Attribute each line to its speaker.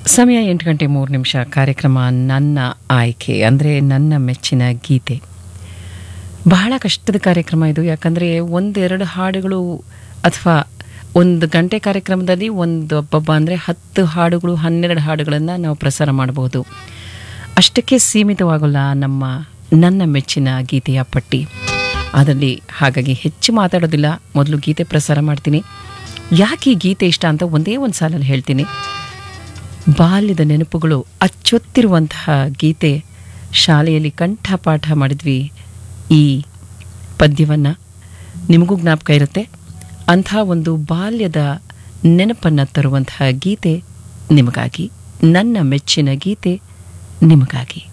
Speaker 1: ಸಮಯ ಎಂಟು ಗಂಟೆ ಮೂರು ನಿಮಿಷ ಕಾರ್ಯಕ್ರಮ ನನ್ನ ಆಯ್ಕೆ ಅಂದರೆ ನನ್ನ ಮೆಚ್ಚಿನ ಗೀತೆ ಬಹಳ ಕಷ್ಟದ ಕಾರ್ಯಕ್ರಮ ಇದು ಯಾಕಂದರೆ ಒಂದೆರಡು ಹಾಡುಗಳು ಅಥವಾ ಒಂದು ಗಂಟೆ ಕಾರ್ಯಕ್ರಮದಲ್ಲಿ ಒಂದು ಒಬ್ಬೊಬ್ಬ ಅಂದರೆ ಹತ್ತು ಹಾಡುಗಳು ಹನ್ನೆರಡು ಹಾಡುಗಳನ್ನು ನಾವು ಪ್ರಸಾರ ಮಾಡಬಹುದು ಅಷ್ಟಕ್ಕೆ ಸೀಮಿತವಾಗಲ್ಲ ನಮ್ಮ ನನ್ನ ಮೆಚ್ಚಿನ ಗೀತೆಯ ಪಟ್ಟಿ ಅದರಲ್ಲಿ ಹಾಗಾಗಿ ಹೆಚ್ಚು ಮಾತಾಡೋದಿಲ್ಲ ಮೊದಲು ಗೀತೆ ಪ್ರಸಾರ ಮಾಡ್ತೀನಿ ಯಾಕೆ ಈ ಗೀತೆ ಇಷ್ಟ ಅಂತ ಒಂದೇ ಒಂದು ಸಾಲಲ್ಲಿ ಹೇಳ್ತೀನಿ ಬಾಲ್ಯದ ನೆನಪುಗಳು ಅಚ್ಚೊತ್ತಿರುವಂತಹ ಗೀತೆ ಶಾಲೆಯಲ್ಲಿ ಕಂಠಪಾಠ ಮಾಡಿದ್ವಿ ಈ ಪದ್ಯವನ್ನು ನಿಮಗೂ ಜ್ಞಾಪಕ ಇರುತ್ತೆ ಅಂಥ ಒಂದು ಬಾಲ್ಯದ ನೆನಪನ್ನು ತರುವಂತಹ ಗೀತೆ ನಿಮಗಾಗಿ ನನ್ನ ಮೆಚ್ಚಿನ ಗೀತೆ ನಿಮಗಾಗಿ